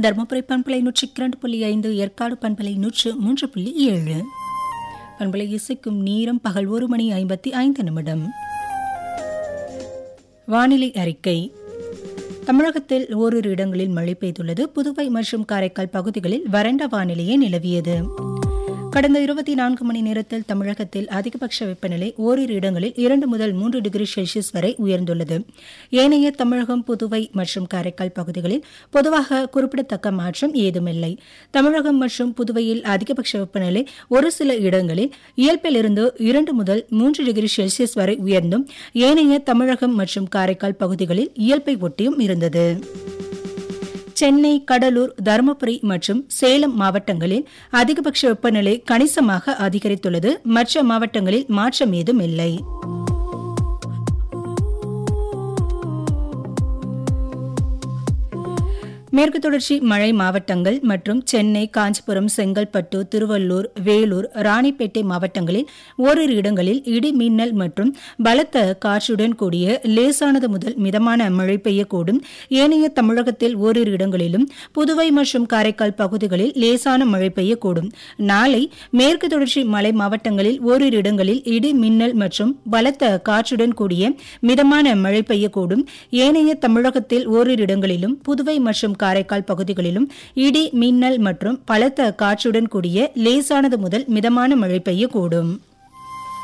தருமபுரி பண்பலை நூற்றி இரண்டு புள்ளி ஐந்து ஏற்காடு பண்பலை நூற்று மூன்று புள்ளி ஏழு பண்பலை இசைக்கும் நேரம் பகல் ஒரு மணி ஐம்பத்தி ஐந்து நிமிடம் வானிலை அறிக்கை தமிழகத்தில் ஓரிரு இடங்களில் மழை பெய்துள்ளது புதுவை மற்றும் காரைக்கால் பகுதிகளில் வறண்ட வானிலையே நிலவியது கடந்த இருபத்தி நான்கு மணி நேரத்தில் தமிழகத்தில் அதிகபட்ச வெப்பநிலை ஓரிரு இடங்களில் இரண்டு முதல் மூன்று டிகிரி செல்சியஸ் வரை உயர்ந்துள்ளது ஏனைய தமிழகம் புதுவை மற்றும் காரைக்கால் பகுதிகளில் பொதுவாக குறிப்பிடத்தக்க மாற்றம் ஏதுமில்லை தமிழகம் மற்றும் புதுவையில் அதிகபட்ச வெப்பநிலை ஒரு சில இடங்களில் இயல்பிலிருந்து இரண்டு முதல் மூன்று டிகிரி செல்சியஸ் வரை உயர்ந்தும் ஏனைய தமிழகம் மற்றும் காரைக்கால் பகுதிகளில் இயல்பை ஒட்டியும் இருந்தது சென்னை கடலூர் தருமபுரி மற்றும் சேலம் மாவட்டங்களில் அதிகபட்ச வெப்பநிலை கணிசமாக அதிகரித்துள்ளது மற்ற மாவட்டங்களில் மாற்றம் ஏதும் இல்லை மேற்கு தொடர்ச்சி மழை மாவட்டங்கள் மற்றும் சென்னை காஞ்சிபுரம் செங்கல்பட்டு திருவள்ளூர் வேலூர் ராணிப்பேட்டை மாவட்டங்களில் ஓரிரு இடங்களில் இடி மின்னல் மற்றும் பலத்த காற்றுடன் கூடிய லேசானது முதல் மிதமான மழை பெய்யக்கூடும் ஏனைய தமிழகத்தில் ஓரிரு இடங்களிலும் புதுவை மற்றும் காரைக்கால் பகுதிகளில் லேசான மழை பெய்யக்கூடும் நாளை மேற்கு தொடர்ச்சி மலை மாவட்டங்களில் ஓரிரு இடங்களில் இடி மின்னல் மற்றும் பலத்த காற்றுடன் கூடிய மிதமான மழை பெய்யக்கூடும் ஏனைய தமிழகத்தில் ஓரிரு இடங்களிலும் புதுவை மற்றும் காரைக்கால் பகுதிகளிலும் இடி மின்னல் மற்றும் பலத்த காற்றுடன் கூடிய லேசானது முதல் மிதமான மழை பெய்யக்கூடும்